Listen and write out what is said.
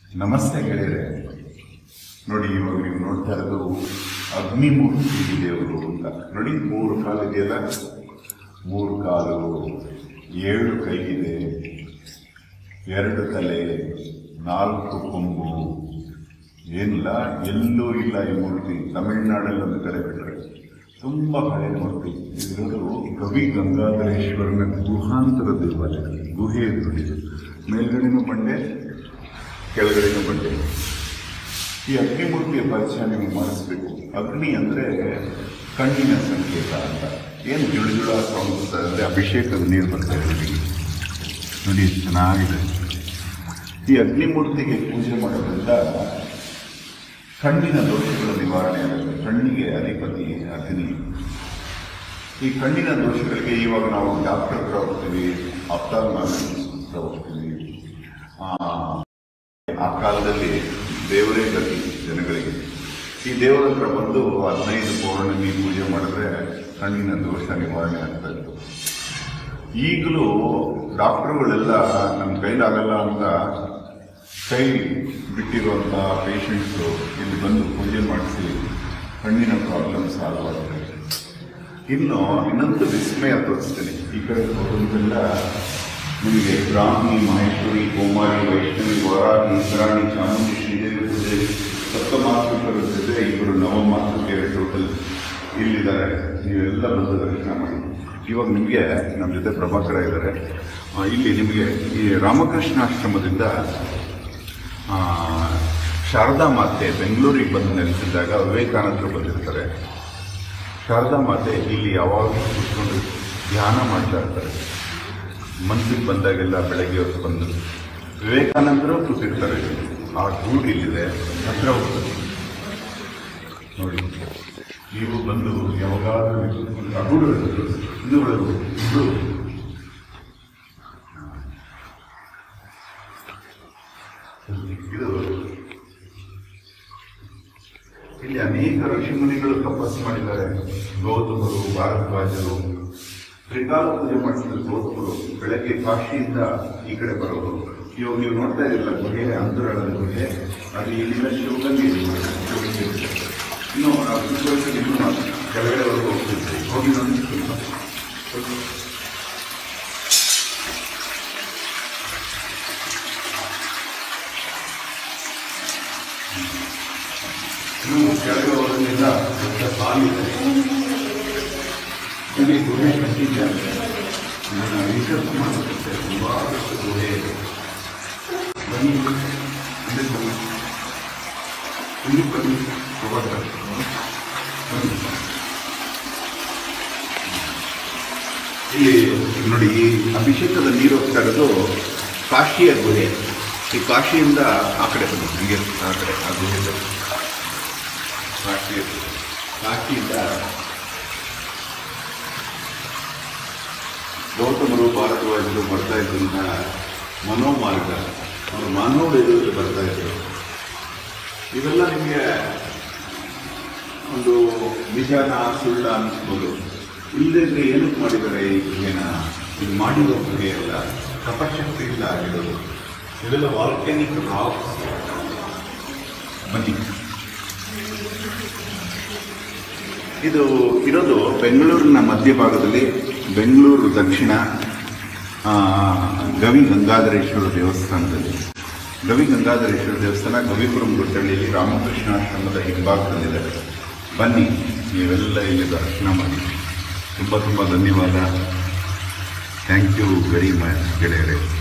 ನಮಸ್ತೆ ಗೆಳೆಯರೆ ನೋಡಿ ಇವಾಗ ನೀವು ನೋಡ್ತಾ ಇರೋದು ಅಗ್ನಿಮೂರ್ತಿ ದೇವರು ಅಂತ ನೋಡಿ ಮೂರು ಕಾಲು ಇದೆಯಲ್ಲ ಮೂರು ಕಾಲು ಏಳು ಕೈ ಇದೆ ಎರಡು ತಲೆ ನಾಲ್ಕು ಕೊಂಬು ಏನಿಲ್ಲ ಎಲ್ಲೂ ಇಲ್ಲ ಈ ಮೂರ್ತಿ ತಮಿಳುನಾಡಲ್ಲಿ ಒಂದು ಕಡೆ ಬಿಟ್ಟರೆ ತುಂಬ ಹಳೆ ಮೂರ್ತಿ ಇದಿರೋದು ಕವಿ ಗಂಗಾಧರೇಶ್ವರನ ಗುಹಾಂತರ ದೇವಾಲಯ ಗುಹೆ ಇದು ನೋಡಿ ಇದು. ಮೇಲ್ಗಡೆನೂ ಬಂಡೆ ಕೆಳಗಡೆನೂ ಬಂಡೆ ಈ ಅಗ್ನಿಮೂರ್ತಿಯ ಪರಿಚಯ ನಿಮಗೆ ಮಾಡಿಸ್ಬೇಕು ಅಗ್ನಿ ಅಂದ್ರೆ ಕಣ್ಣಿನ ಸಂಕೇತ ಅಂತ ಏನು ಜುಳು ಜುಳ ಸೌಂಡ್ ಅಂದ್ರೆ ಅಭಿಷೇಕದ ನೀರು ಬರ್ತಾ ಇದೆ ಇಲ್ಲಿ. ನೋಡಿ ಎಷ್ಟು ಚೆನ್ನಾಗಿದೆ ಈ ಅಗ್ನಿಮೂರ್ತಿಗೆ ಪೂಜೆ ಮಾಡೋದ್ರಿಂದ ಕಣ್ಣಿನ ದೋಷಗಳ ನಿವಾರಣೆ ಆಗುತ್ತೆ ಕಣ್ಣಿಗೆ ಅಧಿಪತಿ ಅಗ್ನಿ ಈ ಕಣ್ಣಿನ ದೋಷಗಳಿಗೆ ಇವಾಗ ನಾವು ಡಾಕ್ಟರ್ ಹತ್ರ ಹೋಗ್ತೀವಿ ಅಪ್ತಾಲ್ಮಾಲಜಿಸ್ಟ್ ಹತ್ರ ಹೋಗ್ತೀವಿ ಆ, ಆ ಕಾಲದಲ್ಲಿ ದೇವರೇ ಗತಿ ಜನಗಳಿಗೆ ಈ ದೇವರ ಹತ್ರ ಬಂದು ಹದಿನೈದು ಪೌರ್ಣಮಿ ಪೂಜೆ ಮಾಡಿದ್ರೆ ಕಣ್ಣಿನ ದೋಷ ನಿವಾರಣೆ ಆಗ್ತಾ ಇತ್ತು ಈಗಲೂ ಡಾಕ್ಟರ್ಗಳೆಲ್ಲ ನಮ್ಮ ಕೈಲಾಗಲ್ಲ ಅಂತ ಕೈ ಬಿಟ್ಟಿರುವಂಥ ಪೇಷಂಟ್ಸು ಇಲ್ಲಿ ಬಂದು ಪೂಜೆ ಮಾಡಿಸಿ ಕಣ್ಣಿನ ಪ್ರಾಬ್ಲಮ್ ಸಾಲ್ವ್ ಆಗುತ್ತೆ ಇನ್ನು ಇನ್ನೊಂದು ವಿಸ್ಮಯ ತೋರಿಸ್ತೀನಿ ಈ ಕಡೆ ಹೋಗೋದೆಲ್ಲ ನಿಮಗೆ ಬ್ರಾಹ್ಮಿ ಮಹೇಶ್ವರಿ ಕುಮಾರಿ ವೈಷ್ಣವಿ ವರಾಹಿ ಇಂದ್ರಾಣಿ ಚಾಮುಂಡಿ ಶ್ರೀದೇವಿ ಪೂಜೆ ಸಪ್ತಮಾತೃಕರ ಜೊತೆ ಇಬ್ಬರು ನವಮಾತೃಕೆಯರು ಟೋಟಲ್ ಇಲ್ಲಿದ್ದಾರೆ ನೀವೆಲ್ಲ ಬಂದು ದರ್ಶನ ಮಾಡಿ ಇವಾಗ ನಿಮಗೆ ನಮ್ಮ ಜೊತೆ ಪ್ರಭಾಕರ ಇದ್ದಾರೆ ಆ, ಇಲ್ಲಿ ನಿಮಗೆ ಈ ರಾಮಕೃಷ್ಣಾಶ್ರಮದಿಂದ ಆ, ಶಾರದಾ ಮಾತೆ ಬೆಂಗಳೂರಿಗೆ ಬಂದು ನೆಲೆಸಿದ್ದಾಗ ವಿವೇಕಾನಂದರು ಬಂದಿರ್ತಾರೆ ಶಾರದಾ ಮಾತೆ ಇಲ್ಲಿ ಯಾವಾಗಲೂ ಕೂತ್ಕೊಂಡು ಧ್ಯಾನ ಮಾಡ್ತಾ ಇರ್ತಾರೆ ಮನಸ್ಸಿಗೆ ಬಂದಾಗೆಲ್ಲ ಬೆಳಗ್ಗೆ ಹೊತ್ತು ಬಂದು ವಿವೇಕಾನಂದರು ಕೂತಿರ್ತಾರೆ ಆ ಗೂಡು ಇಲ್ಲಿದೆ ಹತ್ರ ಹೋಗ್ತದೆ ನೋಡಿ ನೀವು ಬಂದು ಯಾವಾಗಾದ್ರೂ ಇಲ್ಲಿ ಕೂತ್ಕೊಂಡು ಆ ಗೂಡು ಇರೋದು, ಇದು ಒಳಗು ಇದು ಇದು ಇಲ್ಲಿ ಅನೇಕ ಋಷಿಮುನಿಗಳು ತಪಸ್ಸು ಮಾಡಿದ್ದಾರೆ ಗೌತಮರು ಭಾರದ್ವಾಜರು ತ್ರಿಕಾಲ ಪೂಜೆ ಮಾಡಿಸಿದ್ರು ಗೌತಮರು ಬೆಳಗ್ಗೆ ಕಾಶಿಯಿಂದ ಈ ಕಡೆ ಬರೋದು ಇವಾಗ ನೀವು ನೋಡ್ತಾ ಇರಲಿಲ್ಲ ಗುಹೆ ಅಂತರಾಳದ ಗುಹೆ ಅದು ಇಲ್ಲಿಂದ ಶಿವಗಂಗೆ ಇದೆ. ಶಿವಗಂಗೆ ಇದೆ. ಇನ್ನು ನಾವು ಚಿಕ್ಕ ಇನ್ನೂ ಕೆಳಗಡೆವರೆಗೂ ಹೋಗ್ತಿದ್ವಿ ಹೋಗಿ ನೋಡಿ ಸ್ವಲ್ಪ ಇನ್ನು ಕೆಳಗೆ ಹೋಗೋದ್ರಿಂದ ದೊಡ್ಡ ಸಾಲಿದೆ ಇಲ್ಲಿ ಗುಹೆ ಕಟ್ಟಿದ್ದಾರೆ ಇದನ್ನು ರಿಸರ್ಚ್ ಮಾಡೋದಕ್ಕೆ ತುಂಬಾ ದೊಡ್ಡ ಗುಹೆ ಇದೆ ಬನ್ನಿ ಇಲ್ಲಿ ಬನ್ನಿ ಇಲ್ಲಿ ಬನ್ನಿ ಪ್ರಭಾಕರ್. ಬನ್ನಿ ಇಲ್ಲಿ ನೋಡಿ ಈ ಅಭಿಷೇಕದ ನೀರು ಹೋಗ್ತಾ ಇರೋದು ಕಾಶಿಯ ಗುಹೆ ಈ ಕಾಶಿಯಿಂದ ಆ ಕಡೆ ಬನ್ನಿ ಹಂಗೆ ಆ ಕಡೆ ಆ ಗುಹೆ ಕಾಶಿ ಕಾಶಿಯಿಂದ ಗೌತಮರು ಭಾರದ್ವಾಜರು ಬರ್ತಾ ಇದ್ದಂಥ ಮನೋಮಾರ್ಗ ಅವರು ಮಾನವಡೆಯಲ್ಲಿ ಬರ್ತಾ ಇದ್ರು ಇವೆಲ್ಲ ನಿಮಗೆ ಒಂದು ನಿಜಾನ ಸುಳ್ಳ ಅನಿಸ್ಬೋದು ಇಲ್ಲದ್ರೆ ಏನಕ್ಕೆ ಮಾಡಿದ್ದಾರೆ ಈ ಗುಹೆನ ಇದು ಮಾಡಿರೋ ಗುಹೆ ಅಲ್ಲ ತಪಶಕ್ತಿಯಿಂದ ಆಗಿರೋದು ಇವೆಲ್ಲ ವಾಲ್ಕ್ಯಾನಿಕ್ ರಾಕ್ಸ್ ಬನ್ನಿ ಇದು ಇರೋದು ಬೆಂಗಳೂರಿನ ಮಧ್ಯಭಾಗದಲ್ಲಿ ಬೆಂಗಳೂರು ದಕ್ಷಿಣ ಆ, ಗವಿ ಗಂಗಾಧರೇಶ್ವರ ದೇವಸ್ಥಾನದಲ್ಲಿ ಗವಿ ಗಂಗಾಧರೇಶ್ವರ ದೇವಸ್ಥಾನ ಗವಿಪುರಂ ಗುಟ್ಟಳ್ಳಿಯಲ್ಲಿ ರಾಮಕೃಷ್ಣಾಶ್ರಮದ ಹಿಂಭಾಗದಲ್ಲಿದೆ ಬನ್ನಿ ನೀವೆಲ್ಲ ಇಲ್ಲಿ ದರ್ಶನ ಮಾಡಿ ತುಂಬ ತುಂಬ ಧನ್ಯವಾದ ಥ್ಯಾಂಕ್ ಯು ವೆರಿ ಮಚ್ ಗೆಳೆಯರೆ